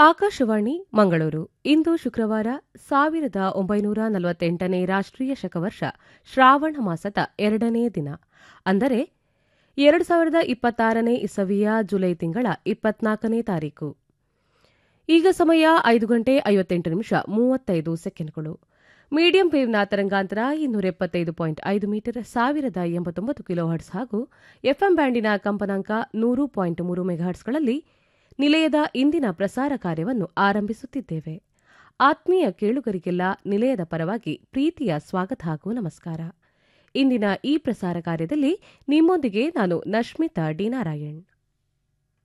ಆಕಾಶವಾಣಿ ಮಂಗಳೂರು ಇಂದು ಶುಕ್ರವಾರ ಸಾವಿರದ ಒಂಬೈನೂರ ನಲವತ್ತೆಂಟನೇ ರಾಷ್ಟ್ರೀಯ ಶಕವರ್ಷ ಶ್ರಾವಣ ಮಾಸದ ಎರಡನೇ ದಿನ ಅಂದರೆ ಎರಡು ಸಾವಿರದ ಇಪ್ಪತ್ತಾರನೇ ಇಸವಿಯ ಜುಲೈ ತಿಂಗಳ ಇಪ್ಪತ್ನಾಲ್ಕನೇ ತಾರೀಕು ಈಗ ಸಮಯ ಐದು ಗಂಟೆ ಐವತ್ತೆಂಟು ನಿಮಿಷ ಮೂವತ್ತೈದು ಸೆಕೆಂಡ್ಗಳು ಮೀಡಿಯಂ ವೇವ್ನ ತರಂಗಾಂತರ ಇನ್ನೂರ ಎಪ್ಪತ್ತೈದು ಪಾಯಿಂಟ್ ಐದು ಮೀಟರ್ ಸಾವಿರದ ಎಂಬತ್ತೊಂಬತ್ತು ಕಿಲೋಹರ್ಟ್ಸ್ ಹಾಗೂ ಎಫ್ಎಂ ಬ್ಯಾಂಡಿನ ಕಂಪನಾಂಕ ನೂರು ಪಾಯಿಂಟ್ ಮೂರು ಮೆಗಾಹರ್ಟ್ಸ್ಗಳಲ್ಲಿ ನಿಲಯದ ಇಂದಿನ ಪ್ರಸಾರ ಕಾರ್ಯವನ್ನು ಆರಂಭಿಸುತ್ತಿದ್ದೇವೆ ಆತ್ಮೀಯ ಕೇಳುಗರಿಗೆಲ್ಲ ನಿಲಯದ ಪರವಾಗಿ ಪ್ರೀತಿಯ ಸ್ವಾಗತ ಹಾಗೂ ನಮಸ್ಕಾರ ಇಂದಿನ ಈ ಪ್ರಸಾರ ಕಾರ್ಯದಲ್ಲಿ ನಿಮ್ಮೊಂದಿಗೆ ನಾನು ನಶ್ಮಿತಾ ಡಿ ನಾರಾಯಣ್